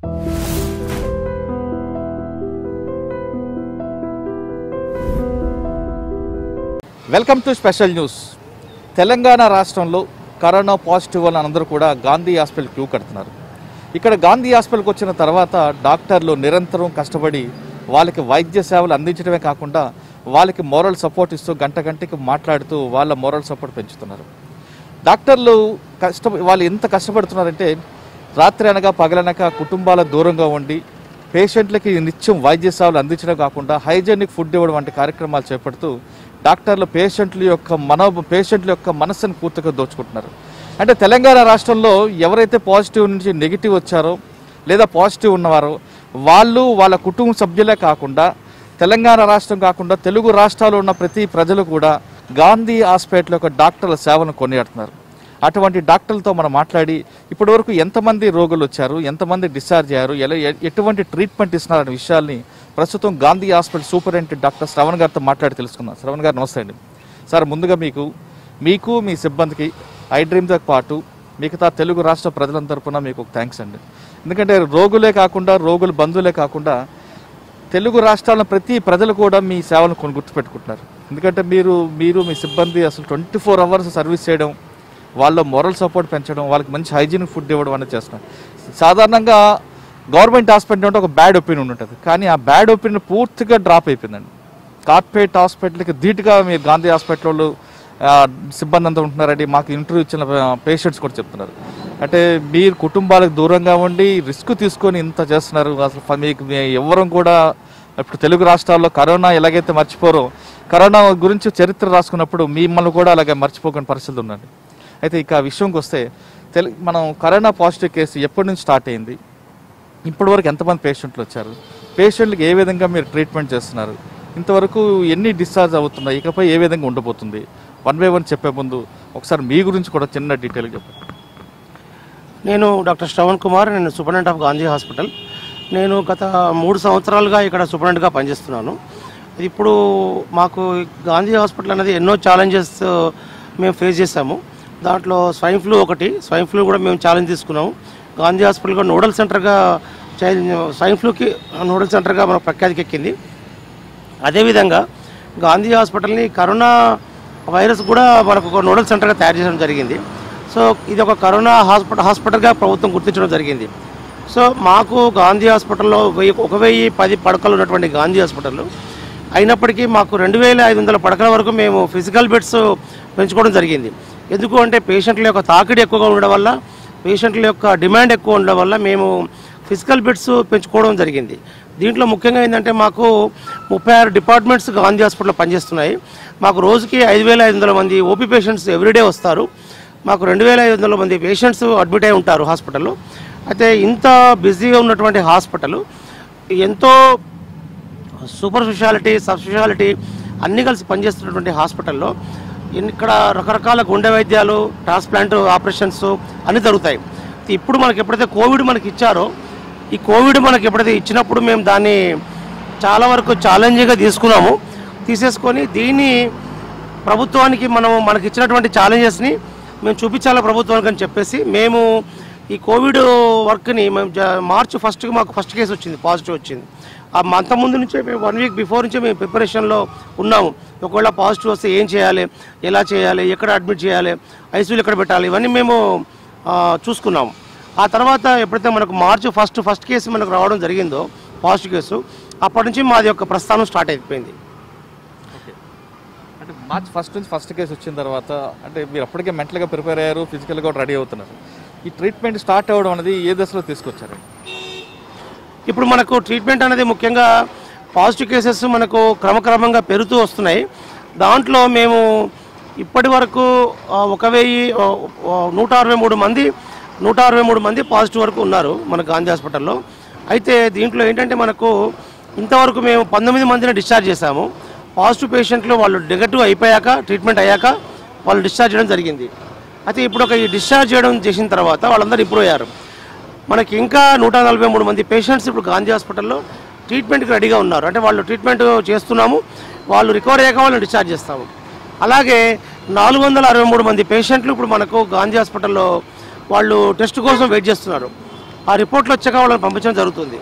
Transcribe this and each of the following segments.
welcome to special news Telangana రాష్ట్రంలో corona positive అని అందరూ కూడా గాంధీ హాస్పిటల్ క్యూ కడుతున్నారు ఇక్కడ గాంధీ హాస్పిటల్కి వచ్చిన తర్వాత డాక్టర్లు నిరంతరం కష్టపడి వాళ్ళకి వైద్య సేవలు అందించడమే కాకుండా వాళ్ళకి మోరల్ సపోర్ట్ ఇస్తూ గంట గంటకి మాట్లాడుతూ వాళ్ళ మోరల్ సపోర్ట్ పెంచుతున్నారు డాక్టర్లు కష్ట వాళ్ళు ఎంత కష్టపడుతున్నారంటే రాత్రి అనగా పగలనక కుటుంబాల దూరంగా ఉండి పేషెంట్లకి నిత్యం వైద్య సేవలు అందించడం కాకుండా హైజెనిక్ ఫుడ్ ఇవ్వడం వంటి కార్యక్రమాలు చేపడుతూ డాక్టర్లు పేషెంట్ల యొక్క మనో పేషెంట్ల యొక్క మనస్సును పూర్తిగా దోచుకుంటున్నారు అంటే తెలంగాణ రాష్ట్రంలో ఎవరైతే పాజిటివ్ నుంచి నెగిటివ్ వచ్చారో లేదా పాజిటివ్ ఉన్నవారో వాళ్ళు వాళ్ళ కుటుంబ సభ్యులే కాకుండా తెలంగాణ రాష్ట్రం కాకుండా తెలుగు రాష్ట్రాల్లో ఉన్న ప్రతి ప్రజలు కూడా గాంధీ హాస్పిటల్ యొక్క డాక్టర్ల సేవను కొనియాడుతున్నారు అటువంటి డాక్టర్లతో మనం మాట్లాడి ఇప్పటివరకు ఎంతమంది రోగులు వచ్చారు ఎంతమంది డిశ్చార్జ్ అయ్యారు ఎలా ఎ- ఎటువంటి ట్రీట్మెంట్ ఇస్తున్నారనే విషయాల్ని ప్రస్తుతం Gandhi hospital superintendent doctor Shravan గారితో మాట్లాడి తెలుసుకుందాం శ్రవణ్ గారు నమస్తే అండి సార్ ముందుగా మీకు మీకు మీ సిబ్బందికి ఐ డ్రీమ్తో పాటు మిగతా తెలుగు రాష్ట్ర ప్రజల తరపున మీకు థ్యాంక్స్ అండి ఎందుకంటే రోగులే కాకుండా రోగుల బంధువులే కాకుండా తెలుగు రాష్ట్రాల ప్రతి ప్రజలు కూడా మీ సేవలను కొన్ని గుర్తుపెట్టుకుంటున్నారు ఎందుకంటే మీరు మీరు మీ సిబ్బంది అసలు ట్వంటీ ఫోర్ అవర్స్ సర్వీస్ చేయడం వాళ్ళ మొరల్ సపోర్ట్ పెంచడం వాళ్ళకి మంచి హైజీనిక్ ఫుడ్ ఇవ్వడం అనేది చేస్తున్నారు సాధారణంగా గవర్నమెంట్ హాస్పిటల్ అంటే ఒక బ్యాడ్ ఒపీనియన్ ఉంటుంది కానీ ఆ బ్యాడ్ ఒపీనియన్ పూర్తిగా డ్రాప్ అయిపోయిందండి కార్పొరేట్ హాస్పిటల్కి ధీటుగా మీరు గాంధీ హాస్పిటల్ వాళ్ళు ఆ, సిబ్బంది అంతా ఉంటున్నారండి మాకు ఇంటర్వ్యూ ఇచ్చిన పేషెంట్స్ కూడా చెప్తున్నారు అంటే మీరు కుటుంబాలకు దూరంగా ఉండి రిస్క్ తీసుకొని ఇంత చేస్తున్నారు అసలు ఫ- మీకు మీ ఎవ్వరం కూడా ఇప్పుడు తెలుగు రాష్ట్రాల్లో కరోనా ఎలాగైతే మర్చిపోరో కరోనా గురించి చరిత్ర రాసుకున్నప్పుడు మిమ్మల్ని కూడా అలాగే మర్చిపోకునే పరిస్థితి ఉందండి అయితే ఇక ఆ విషయంకి వస్తే తెలు మనం కరోనా పాజిటివ్ కేసు ఎప్పటి నుంచి స్టార్ట్ అయింది ఇప్పటివరకు ఎంతమంది పేషెంట్లు వచ్చారు పేషెంట్లకు ఏ విధంగా మీరు ట్రీట్మెంట్ చేస్తున్నారు ఇంతవరకు ఎన్ని డిశ్చార్జ్ అవుతున్నాయి ఇకపై ఏ విధంగా ఉండబోతుంది వన్ బై వన్ చెప్పే ముందు ఒకసారి మీ గురించి కూడా చిన్న డీటెయిల్ చెప్పండి నేను డాక్టర్ శ్రవణ్ కుమార్ నేను సూపరింటెండెంట్ ఆఫ్ గాంధీ హాస్పిటల్ నేను గత మూడు సంవత్సరాలుగా ఇక్కడ సూపరింటెండెంట్గా పనిచేస్తున్నాను ఇప్పుడు మాకు గాంధీ హాస్పిటల్ అనేది ఎన్నో ఛాలెంజెస్ మేము ఫేస్ చేశాము దాంట్లో స్వైన్ ఫ్లూ ఒకటి స్వైన్ ఫ్లూ కూడా మేము ఛాలెంజ్ తీసుకున్నాము గాంధీ హాస్పిటల్ కూడా నోడల్ సెంటర్గా చై- స్వైన్ ఫ్లూకి నోడల్ సెంటర్గా మన ప్రఖ్యాతికి ఎక్కింది అదేవిధంగా గాంధీ హాస్పిటల్ని కరోనా వైరస్ కూడా మనకు ఒక నోడల్ సెంటర్గా తయారు చేయడం జరిగింది సో ఇది ఒక కరోనా హాస్పిటల్ హాస్పిటల్గా ప్రభుత్వం గుర్తించడం జరిగింది సో మాకు గాంధీ హాస్పిటల్లో వెయ్యి ఒక వెయ్యి పది పడకలు ఉన్నటువంటి గాంధీ హాస్పిటల్ అయినప్పటికీ మాకు రెండు వేల ఐదు వందల పడకల వరకు మేము ఫిజికల్ బెడ్స్ పెంచుకోవడం జరిగింది ఎందుకు అంటే పేషెంట్ల యొక్క తాకిడి ఎక్కువగా ఉండడం వల్ల పేషెంట్ల యొక్క డిమాండ్ ఎక్కువ ఉండడం వల్ల మేము ఫిజికల్ బెడ్స్ పెంచుకోవడం జరిగింది దీంట్లో ముఖ్యంగా ఏంటంటే మాకు ముప్పై ఆరు డిపార్ట్మెంట్స్ గాంధీ హాస్పిటల్లో పనిచేస్తున్నాయి మాకు రోజుకి ఐదు వేల ఐదు వందల మంది ఓపీ పేషెంట్స్ ఎవ్రీడే వస్తారు మాకు రెండు వేల ఐదు వందల మంది పేషెంట్స్ అడ్మిట్ అయి ఉంటారు హాస్పిటల్లో అయితే ఇంత బిజీగా ఉన్నటువంటి హాస్పిటల్ ఎంతో సూపర్ స్పెషాలిటీ సబ్ స్పెషాలిటీ అన్నీ కలిసి పనిచేస్తున్నటువంటి హాస్పిటల్లో ఇన్- ఇక్కడ రకరకాల గుండె వైద్యాలు ట్రాన్స్ప్లాంట్ ఆపరేషన్స్ అన్నీ జరుగుతాయి ఇప్పుడు మనకి ఎప్పుడైతే కోవిడ్ మనకి ఇచ్చారో ఈ కోవిడ్ మనకి ఎప్పుడైతే ఇచ్చినప్పుడు మేము దాన్ని చాలా వరకు ఛాలెంజింగ్గా తీసుకున్నాము తీసేసుకొని దీన్ని ప్రభుత్వానికి మనం మనకి ఇచ్చినటువంటి ఛాలెంజెస్ని మేము చూపించాలి ప్రభుత్వానికి అని చెప్పేసి మేము ఈ కోవిడ్ వర్క్ని మేము జ- మార్చి ఫస్ట్కి మాకు ఫస్ట్ కేసు వచ్చింది పాజిటివ్ వచ్చింది ఆ అంత ముందు నుంచే మేము వన్ వీక్ బిఫోర్ నుంచే మేము ప్రిపరేషన్లో ఉన్నాము ఒకవేళ పాజిటివ్ వస్తే ఏం చేయాలి ఎలా చేయాలి ఎక్కడ అడ్మిట్ చేయాలి ఐసీయూలు ఎక్కడ పెట్టాలి ఇవన్నీ మేము ఆ, చూసుకున్నాము ఆ తర్వాత ఎప్పుడైతే మనకు మార్చి ఫస్ట్ ఫస్ట్ కేసు మనకు రావడం జరిగిందో పాజిటివ్ కేసు అప్పటి నుంచి మాది యొక్క ప్రస్థానం స్టార్ట్ అయిపోయింది అంటే మార్చ్ ఫస్ట్ నుంచి ఫస్ట్ కేసు వచ్చిన తర్వాత అంటే మీరు అప్పటికే మెంటల్గా ప్రిపేర్ అయ్యారు ఫిజికల్గా కూడా రెడీ అవుతున్నారు ఈ ట్రీట్మెంట్ స్టార్ట్ అవ్వడం అనేది ఏ దశలో తీసుకొచ్చారు ఇప్పుడు మనకు ట్రీట్మెంట్ అనేది ముఖ్యంగా పాజిటివ్ కేసెస్ మనకు క్రమక్రమంగా పెరుగుతూ వస్తున్నాయి దాంట్లో మేము ఇప్పటి వరకు ఆ, ఒక వెయ్యి ఆ, ఆ, నూట అరవై మూడు మంది నూట అరవై మూడు మంది పాజిటివ్ వరకు ఉన్నారు మన గాంధీ హాస్పిటల్లో అయితే దీంట్లో ఏంటంటే మనకు ఇంతవరకు మేము పంతొమ్మిది మందిని డిశ్చార్జ్ చేశాము పాజిటివ్ పేషెంట్లు వాళ్ళు నెగటివ్ అయిపోయాక ట్రీట్మెంట్ అయ్యాక వాళ్ళు డిశ్చార్జ్ చేయడం జరిగింది అయితే ఇప్పుడు ఒక ఈ డిశ్చార్జ్ చేయడం చేసిన తర్వాత వాళ్ళందరూ ఇంప్రూవ్ అయ్యారు మనకి ఇంకా నూట నలభై మూడు మంది పేషెంట్స్ ఇప్పుడు గాంధీ హాస్పిటల్లో ట్రీట్మెంట్కి రెడీగా ఉన్నారు అంటే వాళ్ళు ట్రీట్మెంట్ చేస్తున్నాము వాళ్ళు రికవర్ అయ్యాక వాళ్ళని డిశ్చార్జ్ చేస్తాము అలాగే నాలుగు వందల అరవై మూడు మంది పేషెంట్లు ఇప్పుడు మనకు గాంధీ హాస్పిటల్లో వాళ్ళు టెస్ట్ కోసం వెయిట్ చేస్తున్నారు ఆ రిపోర్ట్లు వచ్చాక వాళ్ళని పంపించడం జరుగుతుంది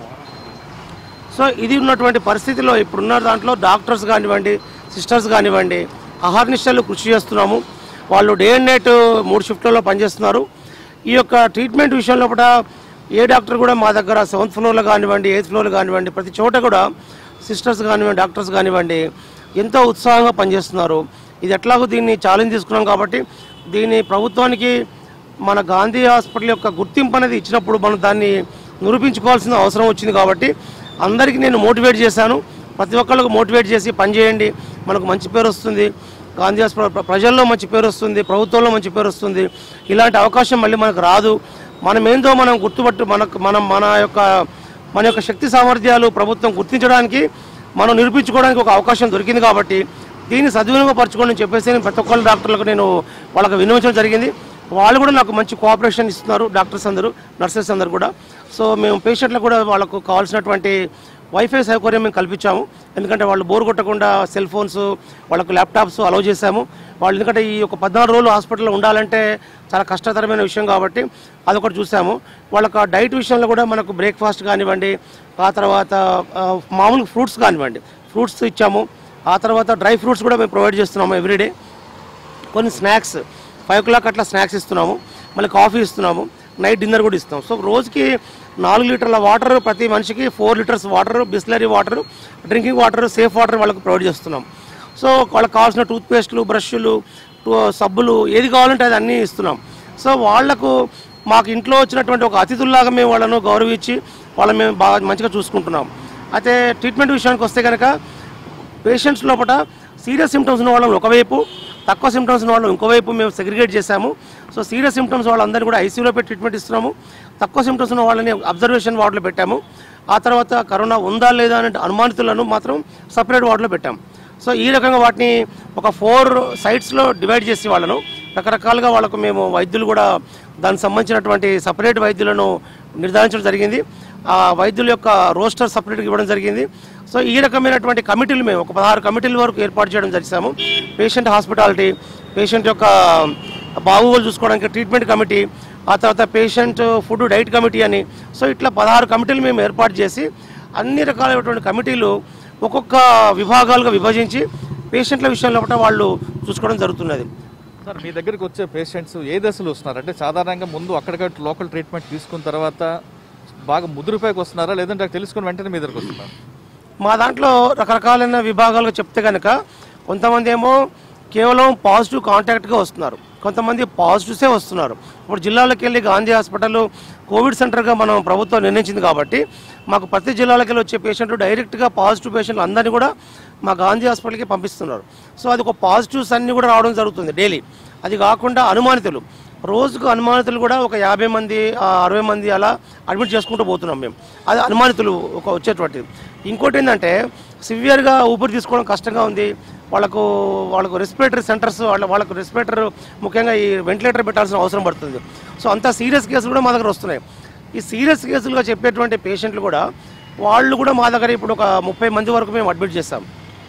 సో ఇది ఉన్నటువంటి పరిస్థితిలో ఇప్పుడున్న దాంట్లో డాక్టర్స్ కానివ్వండి సిస్టర్స్ కానివ్వండి అహర్నిశలు కృషి చేస్తున్నాము వాళ్ళు డే అండ్ నైట్ మూడు షిఫ్ట్లలో పనిచేస్తున్నారు ఈ యొక్క ట్రీట్మెంట్ విషయంలో కూడా ఏ డాక్టర్ కూడా మా దగ్గర సెవెంత్ ఫ్లోర్లో కానివ్వండి ఎయిత్ ఫ్లోర్లో కానివ్వండి ప్రతి చోట కూడా సిస్టర్స్ కానివ్వండి డాక్టర్స్ కానివ్వండి ఎంతో ఉత్సాహంగా పనిచేస్తున్నారు ఇది ఎట్లాగో దీన్ని ఛాలెంజ్ తీసుకున్నాం కాబట్టి దీన్ని ప్రభుత్వానికి మన గాంధీ హాస్పిటల్ యొక్క గుర్తింపు అనేది ఇచ్చినప్పుడు మనం దాన్ని నిరూపించుకోవాల్సిన అవసరం వచ్చింది కాబట్టి అందరికీ నేను మోటివేట్ చేశాను ప్రతి ఒక్కళ్ళకు మోటివేట్ చేసి పనిచేయండి మనకు మంచి పేరు వస్తుంది గాంధీ హాస్పిటల్ ప్ర- ప్రజల్లో మంచి పేరు వస్తుంది ప్రభుత్వంలో మంచి పేరు వస్తుంది ఇలాంటి అవకాశం మళ్ళీ మనకు రాదు మనం ఏందో మనం గుర్తుపట్టు మనకు మనం మన యొక్క మన యొక్క శక్తి సామర్థ్యాలు ప్రభుత్వం గుర్తించడానికి మనం నిరూపించుకోవడానికి ఒక అవకాశం దొరికింది కాబట్టి దీన్ని సద్వినియోగపరచుకోండి అని చెప్పేసి నేను ప్రతి ఒక్కళ్ళ డాక్టర్లకు నేను వాళ్ళకి వినియోగించడం జరిగింది వాళ్ళు కూడా నాకు మంచి కోఆపరేషన్ ఇస్తున్నారు డాక్టర్స్ అందరూ నర్సెస్ అందరూ కూడా సో మేము పేషెంట్లకు కూడా వాళ్ళకు కావాల్సినటువంటి వైఫై సౌకర్యం మేము కల్పించాము ఎందుకంటే వాళ్ళు బోర్ కొట్టకుండా సెల్ ఫోన్స్ వాళ్ళకు ల్యాప్టాప్స్ అలౌ చేశాము వాళ్ళు ఎందుకంటే ఈ ఒక పద్నాలుగు రోజులు హాస్పిటల్లో ఉండాలంటే చాలా కష్టతరమైన విషయం కాబట్టి అదొకటి చూసాము వాళ్ళకి ఆ డైట్ విషయంలో కూడా మనకు బ్రేక్ఫాస్ట్ కానివ్వండి ఆ తర్వాత ఆ, మామూలు ఫ్రూట్స్ కానివ్వండి ఫ్రూట్స్ ఇచ్చాము ఆ తర్వాత డ్రై ఫ్రూట్స్ కూడా మేము ప్రొవైడ్ చేస్తున్నాము ఎవ్రీడే కొన్ని స్నాక్స్ ఫైవ్ ఓ క్లాక్ అట్లా స్నాక్స్ ఇస్తున్నాము మళ్ళీ కాఫీ ఇస్తున్నాము నైట్ డిన్నర్ కూడా ఇస్తాం సో రోజుకి నాలుగు లీటర్ల వాటర్ ప్రతి మనిషికి four litres water Bisleri water drinking water safe water వాళ్ళకి ప్రొవైడ్ చేస్తున్నాం సో వాళ్ళకి కావాల్సిన టూత్ పేస్ట్లు బ్రష్లు సబ్బులు ఏది కావాలంటే అది అన్నీ ఇస్తున్నాం సో వాళ్లకు మాకు ఇంట్లో వచ్చినటువంటి ఒక అతిథుల్లాగా మేము వాళ్ళను గౌరవించి వాళ్ళని మేము బాగా మంచిగా చూసుకుంటున్నాం అయితే ట్రీట్మెంట్ విషయానికి వస్తే కనుక పేషెంట్స్ లోపల సీరియస్ సిమ్టమ్స్ ఉన్న వాళ్ళని ఒకవైపు తక్కువ సిమ్టమ్స్ ఉన్న వాళ్ళని ఇంకోవైపు మేము సెగ్రిగేట్ చేశాము సో సీరియస్ సిమ్టమ్స్ వాళ్ళందరినీ కూడా ఐసీయూలో పెట్టి ట్రీట్మెంట్ ఇస్తున్నాము తక్కువ సిమ్టమ్స్ ఉన్న వాళ్ళని అబ్జర్వేషన్ వార్డులో పెట్టాము ఆ తర్వాత కరోనా ఉందా లేదా అనే అనుమానితులను మాత్రం సపరేట్ వార్డులో పెట్టాము సో ఈ రకంగా వాటిని ఒక ఫోర్ సైట్స్లో డివైడ్ చేసి వాళ్ళను రకరకాలుగా వాళ్ళకు మేము వైద్యులు కూడా దానికి సంబంధించినటువంటి సపరేట్ వైద్యులను నిర్ధారించడం జరిగింది ఆ వైద్యుల యొక్క రోస్టర్ సపరేట్గా ఇవ్వడం జరిగింది సో ఈ రకమైనటువంటి కమిటీలు మేము ఒక పదహారు కమిటీల వరకు ఏర్పాటు చేయడం చేశాము పేషెంట్ హాస్పిటాలిటీ పేషెంట్ యొక్క బాగోగులు చూసుకోవడానికి ట్రీట్మెంట్ కమిటీ ఆ తర్వాత పేషెంట్ ఫుడ్ డైట్ కమిటీ అని సో ఇట్లా పదహారు కమిటీలు మేము ఏర్పాటు చేసి అన్ని రకాలైనటువంటి కమిటీలు ఒక్కొక్క విభాగాలుగా విభజించి పేషెంట్ల విషయంలో కూడా వాళ్ళు చూసుకోవడం జరుగుతున్నది సార్ మీ దగ్గరికి వచ్చే పేషెంట్స్ ఏ దశలో వస్తున్నారు అంటే సాధారణంగా ముందు అక్కడికక్కడ లోకల్ ట్రీట్మెంట్ తీసుకున్న తర్వాత బాగా ముదురుపైకి వస్తున్నారా లేదంటే అది తెలుసుకుని వెంటనే మీ దగ్గరికి వస్తున్నారు మా దాంట్లో రకరకాలైన విభాగాలుగా చెప్తే కనుక కొంతమంది ఏమో కేవలం పాజిటివ్ కాంటాక్ట్గా వస్తున్నారు కొంతమంది పాజిటివ్సే వస్తున్నారు ఇప్పుడు జిల్లాలకు వెళ్ళి గాంధీ హాస్పిటల్ కోవిడ్ సెంటర్గా మనం ప్రభుత్వం నిర్ణయించింది కాబట్టి మాకు ప్రతి జిల్లాలకు వెళ్ళి వచ్చే పేషెంట్లు డైరెక్ట్గా పాజిటివ్ పేషెంట్లు అందరినీ కూడా మా గాంధీ హాస్పిటల్కి పంపిస్తున్నారు సో అది ఒక పాజిటివ్స్ అన్నీ కూడా రావడం జరుగుతుంది డైలీ అది కాకుండా అనుమానితులు రోజుకు అనుమానితులు కూడా ఒక యాభై మంది ఆ, అరవై మంది అలా అడ్మిట్ చేసుకుంటూ పోతున్నాం మేము అది అనుమానితులు ఒక వచ్చేటువంటిది ఇంకోటి ఏంటంటే సివియర్గా ఊపిరి తీసుకోవడం కష్టంగా ఉంది వాళ్ళకు వాళ్ళకు రెస్పిరేటరీ సెంటర్స్ వాళ్ళ వాళ్ళకు రెస్పిరేటర్ ముఖ్యంగా ఈ వెంటిలేటర్ పెట్టాల్సిన అవసరం పడుతుంది సో అంత సీరియస్ కేసులు కూడా మా దగ్గర వస్తున్నాయి ఈ సీరియస్ కేసులుగా చెప్పేటువంటి పేషెంట్లు కూడా వాళ్ళు కూడా మా దగ్గర ఇప్పుడు ఒక ముప్పై మంది వరకు మేము అడ్మిట్ చేస్తాం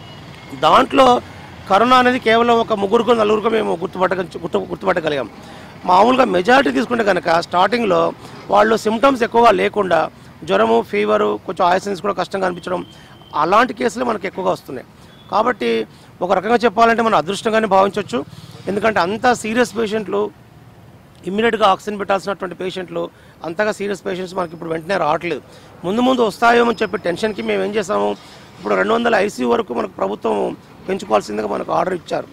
దాంట్లో కరోనా అనేది కేవలం ఒక ముగ్గురుకు నలుగురుకు మేము గుర్తుపట్ట గుర్తు గుర్తుపట్టగలిగాం మామూలుగా మెజారిటీ తీసుకుంటే కనుక స్టార్టింగ్లో వాళ్ళు సిమ్టమ్స్ ఎక్కువగా లేకుండా జ్వరము ఫీవరు కొంచెం ఆయాసన్స్ కూడా కష్టంగా అనిపించడం అలాంటి కేసులు మనకు ఎక్కువగా వస్తున్నాయి కాబట్టి ఒక రకంగా చెప్పాలంటే మనం అదృష్టంగానే భావించవచ్చు ఎందుకంటే అంత సీరియస్ పేషెంట్లు ఇమ్మీడియట్గా ఆక్సిజన్ పెట్టాల్సినటువంటి పేషెంట్లు అంతగా సీరియస్ పేషెంట్స్ మనకి ఇప్పుడు వెంటనే రావట్లేదు ముందు ముందు వస్తాయేమో అని చెప్పి టెన్షన్కి మేము ఏం చేసాము ఇప్పుడు రెండు వందల ఐసీయూ వరకు మనకు ప్రభుత్వం పెంచుకోవాల్సిందిగా మనకు ఆర్డర్ ఇచ్చారు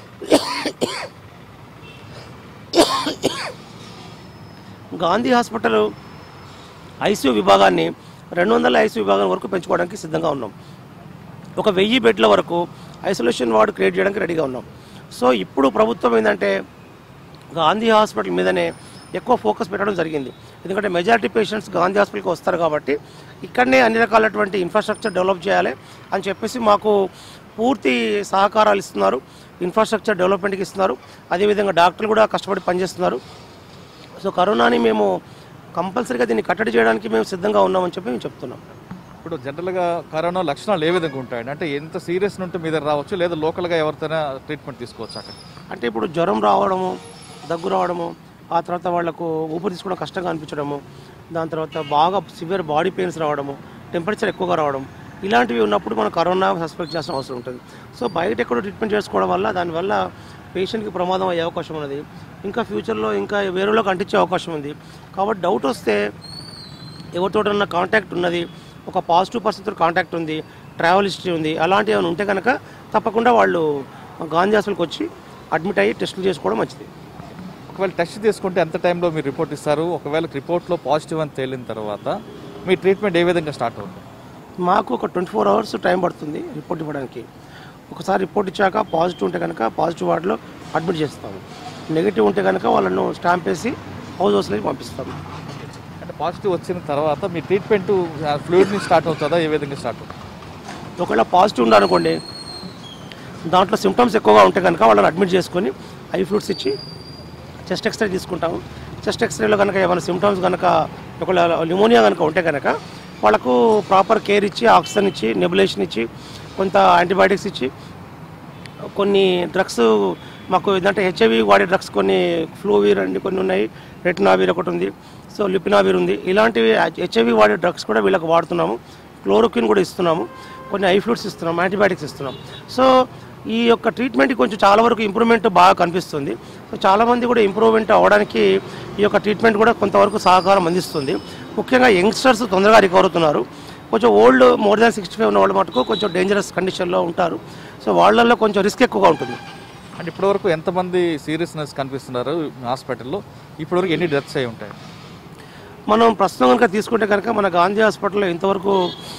గాంధీ హాస్పిటల్ ఐసీయూ విభాగాన్ని రెండు వందల ఐసీయూ విభాగం వరకు పెంచుకోవడానికి సిద్ధంగా ఉన్నాం ఒక వెయ్యి బెడ్ల వరకు ఐసోలేషన్ వార్డు క్రియేట్ చేయడానికి రెడీగా ఉన్నాం సో ఇప్పుడు ప్రభుత్వం ఏంటంటే గాంధీ హాస్పిటల్ మీదనే ఎక్కువ ఫోకస్ పెట్టడం జరిగింది ఎందుకంటే మెజారిటీ పేషెంట్స్ గాంధీ హాస్పిటల్కి వస్తారు కాబట్టి ఇక్కడనే అన్ని రకాలైనటువంటి ఇన్ఫ్రాస్ట్రక్చర్ డెవలప్ చేయాలి అని చెప్పేసి మాకు పూర్తి సహకారాలు ఇస్తున్నారు ఇన్ఫ్రాస్ట్రక్చర్ డెవలప్మెంట్కి ఇస్తున్నారు అదేవిధంగా డాక్టర్లు కూడా కష్టపడి పనిచేస్తున్నారు సో కరోనాని మేము కంపల్సరీగా దీన్ని కట్టడి చేయడానికి మేము సిద్ధంగా ఉన్నామని చెప్పి మేము చెప్తున్నాం ఇప్పుడు జనరల్గా కరోనా లక్షణాలు ఏ విధంగా ఉంటాయండి అంటే ఎంత సీరియస్ ఉంటే మీ దగ్గర రావచ్చు లేదా లోకల్గా ఎవరితోనైనా ట్రీట్మెంట్ తీసుకోవచ్చు అక్కడ అంటే ఇప్పుడు జ్వరం రావడము దగ్గు రావడము ఆ తర్వాత వాళ్లకు ఊపిరి తీసుకోవడం కష్టంగా అనిపించడము దాని తర్వాత బాగా సివియర్ బాడీ పెయిన్స్ రావడము టెంపరేచర్ ఎక్కువగా రావడం ఇలాంటివి ఉన్నప్పుడు మనం కరోనా సస్పెక్ట్ చేయాల్సిన అవసరం ఉంటుంది సో బయట ఎక్కడో ట్రీట్మెంట్ చేసుకోవడం వల్ల దానివల్ల పేషెంట్కి ప్రమాదం అయ్యే అవకాశం ఉన్నది ఇంకా ఫ్యూచర్లో ఇంకా వేరేలోకి అంటించే అవకాశం ఉంది కాబట్టి డౌట్ వస్తే ఎవరితోటన్నా కాంటాక్ట్ ఉన్నది ఒక పాజిటివ్ పర్సన్తో కాంటాక్ట్ ఉంది ట్రావెల్ హిస్టరీ ఉంది అలాంటివి ఏమైనా ఉంటే కనుక తప్పకుండా వాళ్ళు గాంధీ హాస్పిటల్కి వచ్చి అడ్మిట్ అయ్యి టెస్టులు చేసుకోవడం మంచిది ఒకవేళ టెస్ట్ తీసుకుంటే ఎంత టైంలో మీరు రిపోర్ట్ ఇస్తారు ఒకవేళ రిపోర్ట్లో పాజిటివ్ అని తేలిన తర్వాత మీ ట్రీట్మెంట్ ఏ విధంగా స్టార్ట్ అవుతుంది మాకు ఒక ట్వంటీ ఫోర్ అవర్స్ టైం పడుతుంది రిపోర్ట్ ఇవ్వడానికి ఒకసారి రిపోర్ట్ ఇచ్చాక పాజిటివ్ ఉంటే కనుక పాజిటివ్ వార్డులో అడ్మిట్ చేస్తాము నెగిటివ్ ఉంటే కనుక వాళ్ళను స్టాంప్ వేసి హౌస్ హౌస్లోకి పంపిస్తాము అంటే పాజిటివ్ వచ్చిన తర్వాత మీ ట్రీట్మెంట్ ఫ్లూయిడ్ని స్టార్ట్ అవుతుందా ఏ విధంగా స్టార్ట్ అవుతుంది ఒకవేళ పాజిటివ్ ఉందనుకోండి దాంట్లో సిమ్టమ్స్ ఎక్కువగా ఉంటే కనుక వాళ్ళని అడ్మిట్ చేసుకొని ఐ ఫ్లూట్స్ ఇచ్చి చెస్ట్ ఎక్స్రే తీసుకుంటాము చెస్ట్ ఎక్స్రేలో కనుక ఏమైనా సిమ్టమ్స్ కనుక ఒకవేళ న్యూమోనియా కనుక ఉంటే కనుక వాళ్ళకు ప్రాపర్ కేర్ ఇచ్చి ఆక్సిజన్ ఇచ్చి నెబులేషన్ ఇచ్చి కొంత యాంటీబయాటిక్స్ ఇచ్చి కొన్ని డ్రగ్స్ మాకు ఏంటంటే హెచ్ఐవి వాడే డ్రగ్స్ కొన్ని ఫ్లూవీర్ అండి కొన్ని ఉన్నాయి రెటినావీర్ ఒకటి ఉంది సో లిపినావీర్ ఉంది ఇలాంటివి హెచ్ఐవి వాడే డ్రగ్స్ కూడా వీళ్ళకి వాడుతున్నాము క్లోరోక్విన్ కూడా ఇస్తున్నాము కొన్ని ఐ ఫ్లూట్స్ ఇస్తున్నాం యాంటీబయాటిక్స్ ఇస్తున్నాం సో ఈ యొక్క ట్రీట్మెంట్ కొంచెం చాలా వరకు ఇంప్రూవ్మెంట్ బాగా కనిపిస్తుంది సో చాలామంది కూడా ఇంప్రూవ్మెంట్ అవ్వడానికి ఈ యొక్క ట్రీట్మెంట్ కూడా కొంతవరకు సహకారం అందిస్తుంది ముఖ్యంగా యంగ్స్టర్స్ తొందరగా రికవర్ అవుతున్నారు కొంచెం old more than sixty five ఉన్న వాళ్ళు మటుకు కొంచెం డేంజరస్ కండిషన్లో ఉంటారు సో వాళ్ళల్లో కొంచెం రిస్క్ ఎక్కువగా ఉంటుంది అంటే ఇప్పటివరకు ఎంతమంది సీరియస్నెస్ కనిపిస్తున్నారు హాస్పిటల్లో ఇప్పటివరకు ఎన్ని డెత్స్ అయి ఉంటాయి మనం ప్రస్తుతం కనుక తీసుకుంటే కనుక మన గాంధీ హాస్పిటల్లో ఇంతవరకు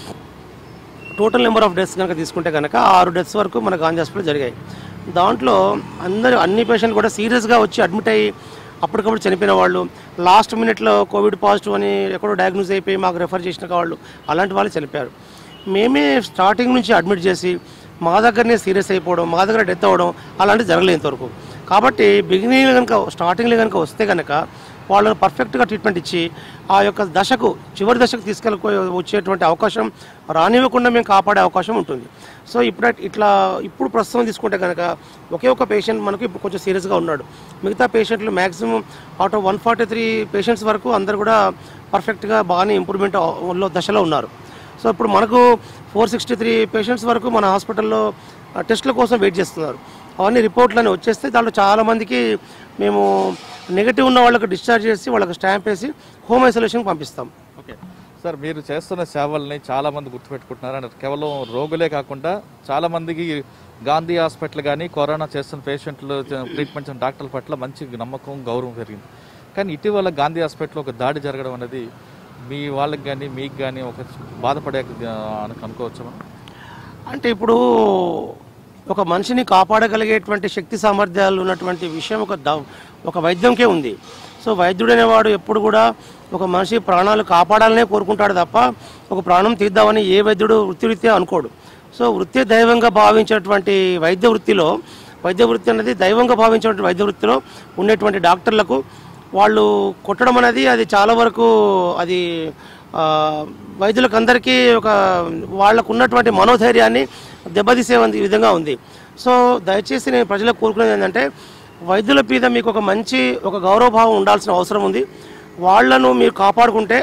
టోటల్ నెంబర్ ఆఫ్ డెత్స్ కనుక తీసుకుంటే కనుక ఆరు డెత్స్ వరకు మన గాంధీ హాస్పిటల్ జరిగాయి దాంట్లో అందరూ అన్ని పేషెంట్ కూడా సీరియస్గా వచ్చి అడ్మిట్ అయ్యి అప్పటికప్పుడు చనిపోయిన వాళ్ళు లాస్ట్ మినిట్లో కోవిడ్ పాజిటివ్ అని ఎక్కడో డయాగ్నోస్ అయిపోయి మాకు రెఫర్ చేసిన వాళ్ళు అలాంటి వాళ్ళు చనిపోయారు మేమే స్టార్టింగ్ నుంచి అడ్మిట్ చేసి మా దగ్గరనే సీరియస్ అయిపోవడం మా దగ్గర డెత్ అవ్వడం అలాంటివి జరగలేదు ఇంతవరకు కాబట్టి బిగినింగ్ కనుక స్టార్టింగ్లో కనుక వస్తే కనుక వాళ్ళని పర్ఫెక్ట్గా ట్రీట్మెంట్ ఇచ్చి ఆ యొక్క దశకు చివరి దశకు తీసుకెళ్ళి వచ్చేటువంటి అవకాశం రానివ్వకుండా మేము కాపాడే అవకాశం ఉంటుంది సో ఇప్పుడు ఇట్లా ఇప్పుడు ప్రస్తుతం తీసుకుంటే కనుక ఒకే ఒక పేషెంట్ మనకు ఇప్పుడు కొంచెం సీరియస్గా ఉన్నాడు మిగతా పేషెంట్లు maximum out of one forty three patients వరకు అందరు కూడా పర్ఫెక్ట్గా బాగానే ఇంప్రూవ్మెంట్ లో దశలో ఉన్నారు సో ఇప్పుడు మనకు ఫోర్ సిక్స్టీ త్రీ పేషెంట్స్ వరకు మన హాస్పిటల్లో ఆ, టెస్టుల కోసం వెయిట్ చేస్తున్నారు అవన్నీ రిపోర్ట్లని వచ్చేస్తే దాంట్లో చాలామందికి మేము నెగిటివ్ ఉన్న వాళ్ళకి డిశ్చార్జ్ చేసి వాళ్ళకి స్టాంప్ వేసి హోమ్ ఐసోలేషన్కి పంపిస్తాం ఓకే సార్ మీరు చేస్తున్న సేవల్ని చాలా మంది గుర్తుపెట్టుకుంటున్నారు అంటే కేవలం రోగులే కాకుండా చాలా మందికి గాంధీ హాస్పిటల్ కానీ కరోనా చేస్తున్న పేషెంట్లు ట్రీట్మెంట్ చేసిన డాక్టర్ల పట్ల మంచి నమ్మకం గౌరవం పెరిగింది కానీ ఇటీవల గాంధీ హాస్పిటల్లో ఒక దాడి జరగడం అనేది మీ వాళ్ళకి కానీ మీకు కానీ ఒక బాధపడే ఆ, అని అనుకోవచ్చా మనం అంటే ఇప్పుడు ఒక మనిషిని కాపాడగలిగేటువంటి శక్తి సామర్థ్యాలు ఉన్నటువంటి విషయం ఒక ద ఒక వైద్యంకే ఉంది సో వైద్యుడు అనేవాడు ఎప్పుడు కూడా ఒక మనిషి ప్రాణాలు కాపాడాలనే కోరుకుంటాడు తప్ప ఒక ప్రాణం తీద్దామని ఏ వైద్యుడు వృత్తిరీత్యా అనుకోడు సో వృత్తి దైవంగా భావించేటువంటి వైద్య వృత్తిలో వైద్య వృత్తి అనేది దైవంగా భావించేటువంటి వైద్య వృత్తిలో ఉండేటువంటి డాక్టర్లకు వాళ్ళు కొట్టడం అనేది అది చాలా వరకు అది ఆ, వైద్యులకు అందరికీ ఒక వాళ్ళకు ఉన్నటువంటి మనోధైర్యాన్ని దెబ్బతీసే ఉంది- విధంగా ఉంది సో దయచేసి నేను ప్రజలకు కోరుకునేది ఏంటంటే వైద్యుల మీద మీకు ఒక మంచి ఒక గౌరవభావం ఉండాల్సిన అవసరం ఉంది వాళ్ళను మీరు కాపాడుకుంటే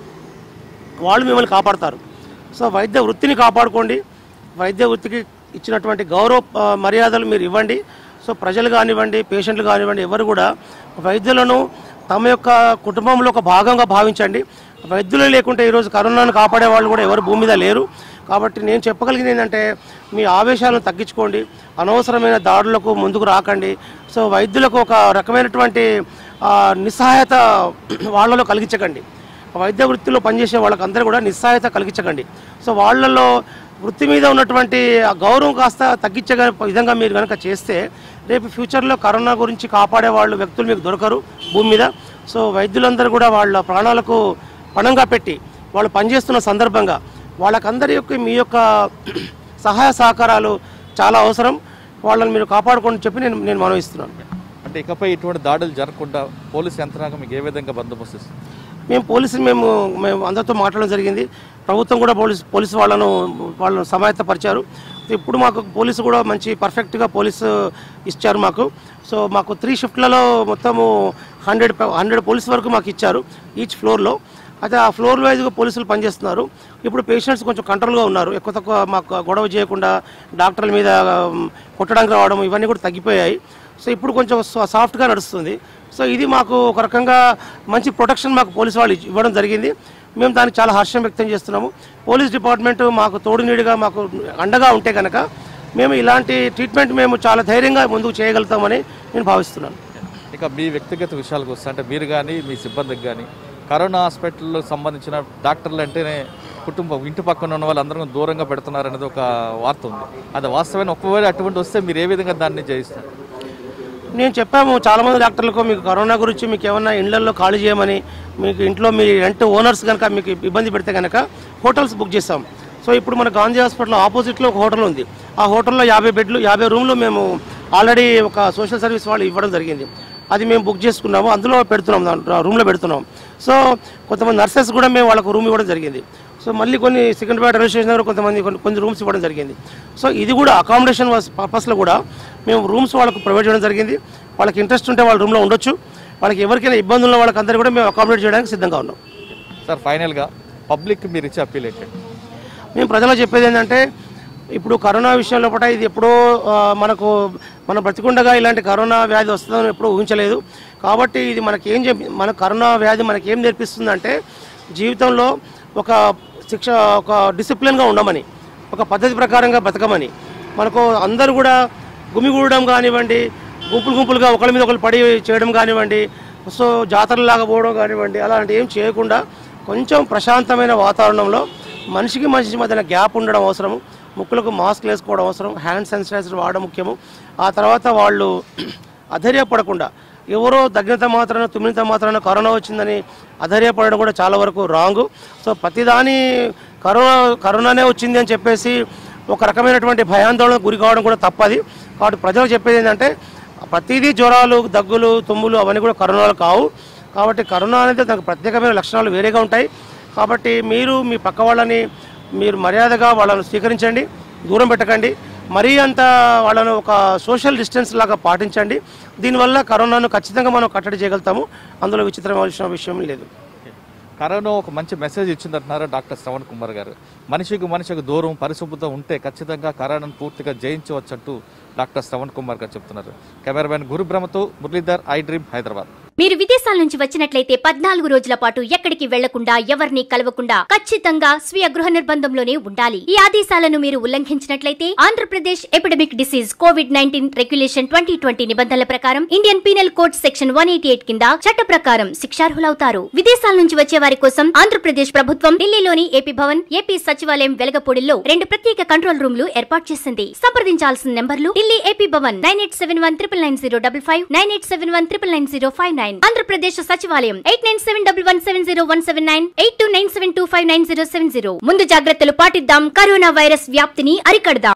వాళ్ళు మిమ్మల్ని కాపాడతారు సో వైద్య వృత్తిని కాపాడుకోండి వైద్య వృత్తికి ఇచ్చినటువంటి గౌరవ ఆ, మర్యాదలు మీరు ఇవ్వండి సో ప్రజలు కానివ్వండి పేషెంట్లు కానివ్వండి ఎవరు కూడా వైద్యులను తమ యొక్క కుటుంబంలో ఒక భాగంగా భావించండి వైద్యులు లేకుంటే ఈరోజు కరోనాను కాపాడే వాళ్ళు కూడా ఎవరు భూమి మీద లేరు కాబట్టి నేను చెప్పగలిగింది ఏంటంటే మీ ఆవేశాలను తగ్గించుకోండి అనవసరమైన దాడులకు ముందుకు రాకండి సో వైద్యులకు ఒక రకమైనటువంటి ఆ, నిస్సహాయత వాళ్ళలో కలిగించకండి వైద్య వృత్తిలో పనిచేసే వాళ్ళకందరూ కూడా నిస్సహాయత కలిగించకండి సో వాళ్ళలో వృత్తి మీద ఉన్నటువంటి ఆ గౌరవం కాస్త తగ్గించే విధంగా మీరు కనుక చేస్తే రేపు ఫ్యూచర్లో కరోనా గురించి కాపాడే వాళ్ళు వ్యక్తులు మీకు దొరకరు భూమి మీద సో వైద్యులందరూ కూడా వాళ్ళ ప్రాణాలకు పణంగా పెట్టి వాళ్ళు పనిచేస్తున్న సందర్భంగా వాళ్ళకందరి యొక్క మీ యొక్క సహాయ సహకారాలు చాలా అవసరం వాళ్ళని మీరు కాపాడుకోండి చెప్పి నేను నేను మనవిస్తున్నాను అంటే ఇకపై ఇటువంటి దాడులు జరగకుండా పోలీస్ యంత్రాంగం మీకు ఏ విధంగా బందోబస్తు ఇస్తుంది మేము పోలీసు మేము మేము అందరితో మాట్లాడడం జరిగింది ప్రభుత్వం కూడా పోలీస్ పోలీసు వాళ్ళను వాళ్ళను సమాయత్తపరిచారు ఇప్పుడు మాకు పోలీసు కూడా మంచి పర్ఫెక్ట్గా పోలీసు ఇచ్చారు మాకు సో మాకు త్రీ షిఫ్ట్లలో మొత్తము హండ్రెడ్ హండ్రెడ్ పోలీస్ వరకు మాకు ఇచ్చారు ఈచ్ ఫ్లోర్లో అయితే ఆ ఫ్లోర్ వైజ్గా పోలీసులు పనిచేస్తున్నారు ఇప్పుడు పేషెంట్స్ కొంచెం కంట్రోల్గా ఉన్నారు ఎక్కువ తక్కువ మాకు గొడవ చేయకుండా డాక్టర్ల మీద ఉమ్, కొట్టడానికి రావడం ఇవన్నీ కూడా తగ్గిపోయాయి సో ఇప్పుడు కొంచెం సా- సాఫ్ట్గా నడుస్తుంది సో ఇది మాకు ఒక రకంగా మంచి ప్రొటెక్షన్ మాకు పోలీసు వాళ్ళు ఇచ్చి- ఇవ్వడం జరిగింది మేము దానికి చాలా హర్షం వ్యక్తం చేస్తున్నాము పోలీస్ డిపార్ట్మెంట్ మాకు తోడు నీడిగా మాకు అండగా ఉంటే కనుక మేము ఇలాంటి ట్రీట్మెంట్ మేము చాలా ధైర్యంగా ముందుకు చేయగలుగుతామని నేను భావిస్తున్నాను ఇక మీ వ్యక్తిగత విషయాలకు వస్తే అంటే మీరు కానీ మీ సిబ్బందికి కానీ కరోనా హాస్పిటల్లో సంబంధించిన డాక్టర్లు అంటేనే కుటుంబం ఇంటి పక్కన ఉన్న వాళ్ళందరూ దూరంగా పెడుతున్నారు అనేది ఒక వార్త ఉంది అది వాస్తవమైన ఒకవేళ అటువంటి వస్తే మీరు ఏ విధంగా దాన్ని జయిస్తారు నేను చెప్పాము చాలామంది డాక్టర్లకు మీకు కరోనా గురించి మీకు ఏమన్నా ఇళ్లలో ఖాళీ చేయమని మీకు ఇంట్లో మీ రెంట్ ఓనర్స్ కనుక మీకు ఇబ్బంది పెడితే కనుక హోటల్స్ బుక్ చేస్తాం సో ఇప్పుడు మన గాంధీ హాస్పిటల్ ఆపోజిట్లో ఒక హోటల్ ఉంది ఆ హోటల్లో యాభై బెడ్లు యాభై రూమ్లు మేము ఆల్రెడీ ఒక సోషల్ సర్వీస్ వాళ్ళు ఇవ్వడం జరిగింది అది మేము బుక్ చేసుకున్నాము అందులో పెడుతున్నాం దాంట్లో రూమ్లో పెడుతున్నాం సో కొంతమంది నర్సెస్ కూడా మేము వాళ్ళకు రూమ్ ఇవ్వడం జరిగింది సో మళ్ళీ కొన్ని సికింద్రాబాద్ రైల్వే స్టేషన్ దగ్గర కొంతమంది కొన్ని కొన్ని రూమ్స్ ఇవ్వడం జరిగింది సో ఇది కూడా అకామిడేషన్ పర్పస్లో కూడా మేము రూమ్స్ వాళ్ళకు ప్రొవైడ్ చేయడం జరిగింది వాళ్ళకి ఇంట్రెస్ట్ ఉంటే వాళ్ళ రూమ్లో ఉండొచ్చు వాళ్ళకి ఎవరికైనా ఇబ్బందులు ఉన్న వాళ్ళకందరూ కూడా మేము అకామిడేట్ చేయడానికి సిద్ధంగా ఉన్నాం సార్ ఫైనల్గా పబ్లిక్ మీరు ఇచ్చే అప్పీల్ ఏంటండి మేము ప్రజలకు చెప్పేది ఏంటంటే ఇప్పుడు కరోనా విషయంలో పూట ఇది ఎప్పుడో ఆ, మనకు మనం బ్రతికుండగా ఇలాంటి కరోనా వ్యాధి వస్తుందని ఎప్పుడూ ఊహించలేదు కాబట్టి ఇది మనకి ఏం చెప్పి మన కరోనా వ్యాధి మనకి ఏం నేర్పిస్తుందంటే జీవితంలో ఒక శిక్ష ఒక డిసిప్లిన్గా ఉండమని ఒక పద్ధతి ప్రకారంగా బతకమని మనకు అందరూ కూడా గుమిగూడడం కానివ్వండి గుంపులు గుంపులుగా ఒకరి మీద ఒకరు పడి చేయడం కానివ్వండి సో జాతరలాగా పోవడం కానివ్వండి అలాంటి ఏం చేయకుండా కొంచెం ప్రశాంతమైన వాతావరణంలో మనిషికి మనిషి మధ్యన గ్యాప్ ఉండడం అవసరం ముక్కులకు మాస్క్ వేసుకోవడం అవసరం హ్యాండ్ శానిటైజర్ వాడడం ముఖ్యము ఆ తర్వాత వాళ్ళు అధైర్యపడకుండా ఎవరో తగ్గినంత మాత్రాన తుమ్మినంత మాత్రాన కరోనా వచ్చిందని అధైర్యపడడం కూడా చాలా వరకు రాంగ్ సో ప్రతిదాని కరోనా కరోనానే వచ్చింది అని చెప్పేసి ఒక రకమైనటువంటి భయాందోళనకు గురి కావడం కూడా తప్పది కాబట్టి ప్రజలకు చెప్పేది ఏంటంటే ప్రతిదీ జ్వరాలు దగ్గులు తుమ్ములు అవన్నీ కూడా కరోనాలు కావు కాబట్టి కరోనా అనేది దానికి ప్రత్యేకమైన లక్షణాలు వేరేగా ఉంటాయి కాబట్టి మీరు మీ పక్క వాళ్ళని మీరు మర్యాదగా వాళ్ళను స్వీకరించండి దూరం పెట్టకండి మరీ అంత వాళ్ళను ఒక సోషల్ డిస్టెన్స్ లాగా పాటించండి దీనివల్ల కరోనాను ఖచ్చితంగా మనం కట్టడి చేయగలుగుతాము అందులో విచిత్రమైన విషయం లేదు కరోనా ఒక మంచి మెసేజ్ ఇచ్చిందంటున్నారు డాక్టర్ శ్రవణ్ కుమార్ గారు మనిషికి మనిషికి దూరం పరిశుభ్రత ఉంటే ఖచ్చితంగా కరోనాను పూర్తిగా జయించవచ్చు అంటూ డాక్టర్ శ్రవణ్ కుమార్ గారు చెప్తున్నారు కెమెరామెన్ గురుబ్రహ్మతో మురళీధర్ ఐ డ్రీమ్ హైదరాబాద్ మీరు విదేశాల నుంచి వచ్చినట్లయితే పద్నాలుగు రోజుల పాటు ఎక్కడికి వెళ్లకుండా ఎవరిని కలవకుండా ఖచ్చితంగా స్వీయ గృహ నిర్బంధంలోనే ఉండాలి ఈ ఆదేశాలను మీరు ఉల్లంఘించినట్లయితే Andhra Pradesh epidemic disease Covid nineteen regulation twenty twenty నిబంధనల ప్రకారం Indian penal code section one eighty eight కింద చట్ట ప్రకారం శిక్షార్హులవుతారు విదేశాల నుంచి వచ్చే వారి కోసం ఆంధ్రప్రదేశ్ ప్రభుత్వం ఢిల్లీలోని ఏపీ భవన్ ఏపీ సచివాలయం వెలగపూడిలో రెండు ప్రత్యేక కంట్రోల్ రూమ్లు ఏర్పాటు చేసింది సంప్రదించాల్సిన నెంబర్లు Delhi AP Bhavan nine eight seven one triple nine zero double five nine eight seven one triple nine zero five nine Andhra Pradesh సచివాలయం eight nine seven double one seven zero one seven nine eight two nine seven two five nine zero seven zero ముందు జాగ్రత్తలు పాటిద్దాం corona virus వ్యాప్తిని అరికడదాం